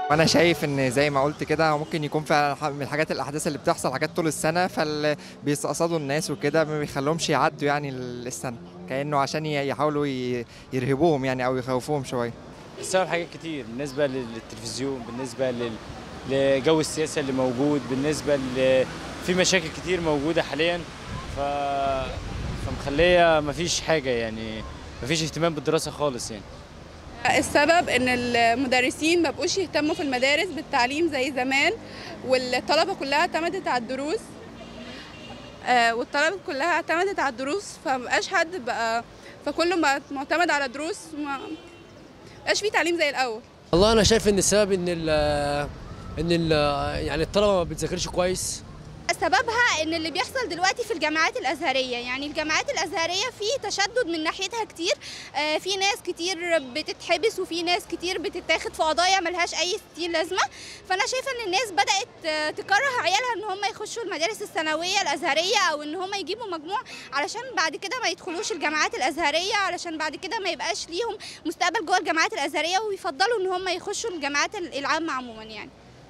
وانا شايف ان زي ما قلت كده ممكن يكون فعلا ح- من الحاجات الاحداث اللي بتحصل حاجات طول السنه فبيستقصدوا الناس وكده ما بيخليهمش يعدوا يعني ال- السنه كانه عشان ي- يحاولوا ي- يرهبوهم يعني او يخوفوهم شويه السبب حاجات كتير بالنسبة لل- للتلفزيون بالنسبة لل... لجو السياسة اللي موجود بالنسبة ل... في مشاكل كتير موجودة حاليا ف... فمخلية مفيش حاجة يعني مفيش اهتمام بالدراسة خالص يعني السبب ان المدرسين ما بقوش يهتموا في المدارس بالتعليم زي زمان والطلبه كلها اعتمدت على الدروس آه، والطلبه كلها اعتمدت على الدروس فمبقاش حد بقى فكله بقى معتمد على دروس وما بقاش في تعليم زي الاول والله انا شايف ان السبب ان ال ان ال يعني الطلبه ما بتذاكرش كويس سببها ان اللي بيحصل دلوقتي في الجامعات الازهريه يعني الجامعات الازهريه في تشدد من ناحيتها كتير آه، في ناس كتير بتتحبس وفي ناس كتير بتتاخد في قضايا ملهاش اي ستين لازمه فانا شايفه ان الناس بدات آه، تكره عيالها ان هم يخشوا المدارس الثانويه الازهريه او ان هم يجيبوا مجموع علشان بعد كده ما يدخلوش الجامعات الازهريه علشان بعد كده ما يبقاش ليهم مستقبل جوه الجامعات الازهريه ويفضلوا ان هم يخشوا الجامعات العامه عموما يعني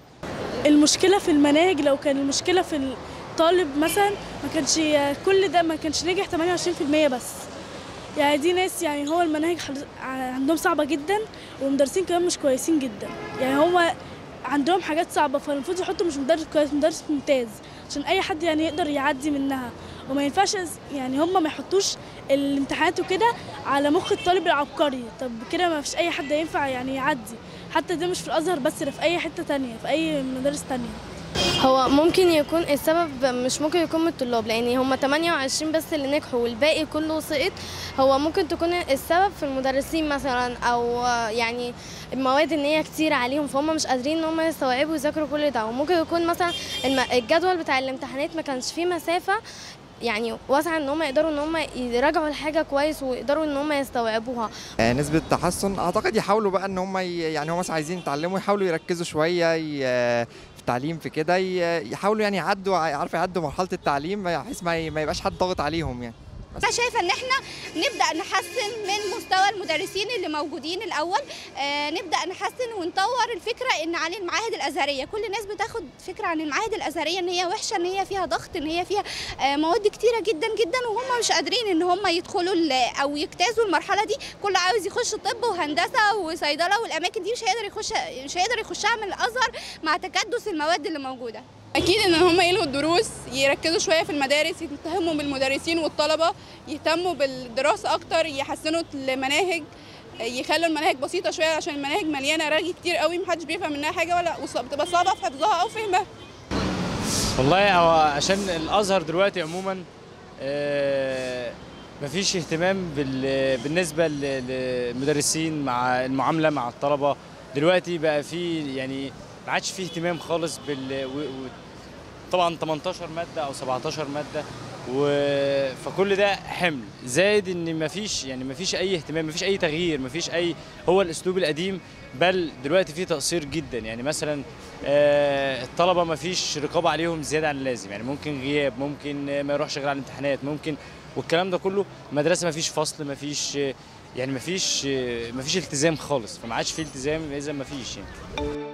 المشكلة في المناهج لو كان المشكلة في الطالب مثلا ما كانش كل ده ما كانش نجح 28% بس يعني دي ناس يعني هو المناهج حل- عندهم صعبة جدا والمدرسين كمان مش كويسين جدا يعني هو عندهم حاجات صعبة فالمفروض يحطوا مش مدرس كويس مدرس ممتاز عشان أي حد يعني يقدر يعدي منها وما ينفعش يعني هم ما يحطوش الامتحانات وكده على مخ الطالب العبقري طب كده ما فيش أي حد ينفع يعني يعدي حتى ده مش في الازهر بس ده في اي حته تانية في اي مدارس تانية هو ممكن يكون السبب مش ممكن يكون من الطلاب لان هم 28 بس اللي نجحوا والباقي كله سقط هو ممكن تكون السبب في المدرسين مثلا او يعني المواد ان هي كتير عليهم فهم مش قادرين ان هم يستوعبوا ويذاكروا كل ده وممكن يكون مثلا الم- الجدول بتاع الامتحانات ما كانش فيه مسافه يعني واسعه ان هم يقدروا ان هم يراجعوا الحاجه كويس ويقدروا ان هم يستوعبوها آه، نسبة تحسن أعتقد يحاولوا بقى إن هم ي- يعني هم مثلا عايزين يتعلموا يحاولوا يركزوا شوية ي- في التعليم في كده ي- يحاولوا يعني يعدوا عارفة يعدوا مرحلة التعليم بحيث ما ي- ما يبقاش حد ضاغط عليهم يعني انا شايفه ان احنا نبدا نحسن من مستوى المدرسين اللي موجودين الاول آه نبدا نحسن ونطور الفكره ان عن المعاهد الازهريه كل الناس بتاخد فكره عن المعاهد الازهريه ان هي وحشه ان هي فيها ضغط ان هي فيها آه مواد كتيره جدا جدا وهم مش قادرين ان هم يدخلوا ال- او يجتازوا المرحله دي كله عاوز يخش طب وهندسه وصيدله والاماكن دي مش هيقدر يخش مش هيقدر يخشها من الازهر مع تكدس المواد اللي موجوده اكيد ان هم يلغوا الدروس يركزوا شويه في المدارس يهتموا بالمدرسين والطلبه يهتموا بالدراسه اكتر يحسنوا المناهج يخلوا المناهج بسيطه شويه عشان المناهج مليانه رغي كتير قوي محدش بيفهم منها حاجه ولا وص- بتبقى صعبه في حفظها او فهمها والله هو عشان الازهر دلوقتي عموما آه، مفيش اهتمام بال- بالنسبه ل- للمدرسين مع المعامله مع الطلبه دلوقتي بقى في يعني ما عادش فيه اهتمام خالص بال و- و- طبعا 18 ماده او 17 ماده و... فكل ده حمل زائد ان مفيش يعني مفيش اي اهتمام مفيش اي تغيير مفيش اي هو الاسلوب القديم بل دلوقتي فيه تقصير جدا يعني مثلا آه، الطلبه مفيش رقابه عليهم زياده عن اللازم يعني ممكن غياب ممكن آه، ما يروحش غير على الامتحانات ممكن والكلام ده كله مدرسه مفيش فصل مفيش آه، يعني مفيش آه، مفيش التزام خالص فما عادش فيه التزام اذا مفيش يعني